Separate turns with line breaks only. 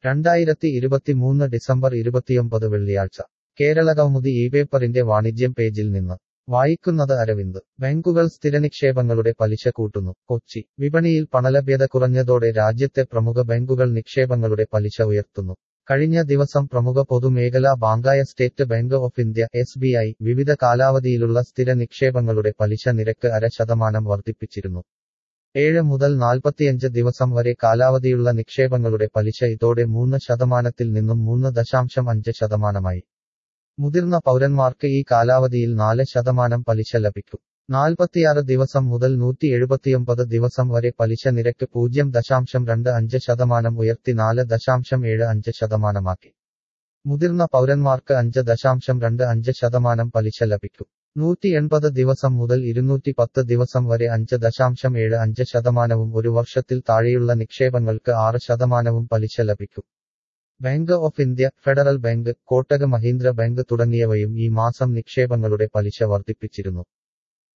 രണ്ടായിരത്തി ഇരുപത്തിമൂന്ന് ഡിസംബർ ഇരുപത്തിയൊമ്പത് വെള്ളിയാഴ്ച കേരള കൗമുദി ഈ പേപ്പറിന്റെ വാണിജ്യം പേജിൽ നിന്ന് വായിക്കുന്നത് അരവിന്ദ് ബാങ്കുകൾ സ്ഥിരനിക്ഷേപങ്ങളുടെ പലിശ കൂട്ടുന്നു കൊച്ചി വിപണിയിൽ പണലഭ്യത കുറഞ്ഞതോടെ രാജ്യത്തെ പ്രമുഖ ബാങ്കുകൾ നിക്ഷേപങ്ങളുടെ പലിശ ഉയർത്തുന്നു കഴിഞ്ഞ ദിവസം പ്രമുഖ പൊതുമേഖലാ ബാങ്കായ State Bank of India S B I വിവിധ കാലാവധിയിലുള്ള സ്ഥിര നിക്ഷേപങ്ങളുടെ പലിശ നിരക്ക് അര ശതമാനം വർദ്ധിപ്പിച്ചിരുന്നു ഏഴ് മുതൽ നാൽപ്പത്തിയഞ്ച് ദിവസം വരെ കാലാവധിയുള്ള നിക്ഷേപങ്ങളുടെ പലിശ ഇതോടെ മൂന്ന് ശതമാനത്തിൽ നിന്നും മൂന്ന് ദശാംശം അഞ്ച് ശതമാനമായി മുതിർന്ന പൗരന്മാർക്ക് ഈ കാലാവധിയിൽ നാല് ശതമാനം പലിശ ലഭിക്കും നാൽപ്പത്തിയാറ് ദിവസം മുതൽ നൂറ്റി എഴുപത്തിയൊമ്പത് ദിവസം വരെ പലിശ നിരക്ക് പൂജ്യം ദശാംശം രണ്ട് അഞ്ച് ശതമാനം ഉയർത്തി നാല് ദശാംശം ഏഴ് അഞ്ച് ശതമാനമാക്കി മുതിർന്ന പൗരന്മാർക്ക് അഞ്ച് ദശാംശം രണ്ട് അഞ്ച് ശതമാനം പലിശ ലഭിക്കും നൂറ്റി എൺപത് ദിവസം മുതൽ ഇരുന്നൂറ്റി പത്ത് ദിവസം വരെ അഞ്ച് ദശാംശം ഏഴ് അഞ്ച് ശതമാനവും ഒരു വർഷത്തിൽ താഴെയുള്ള നിക്ഷേപങ്ങൾക്ക് ആറ് ശതമാനവും പലിശ ലഭിക്കും ബാങ്ക് ഓഫ് ഇന്ത്യ ഫെഡറൽ ബാങ്ക് കോട്ടക് മഹീന്ദ്ര ബാങ്ക് തുടങ്ങിയവയും ഈ മാസം നിക്ഷേപങ്ങളുടെ പലിശ വർദ്ധിപ്പിച്ചിരുന്നു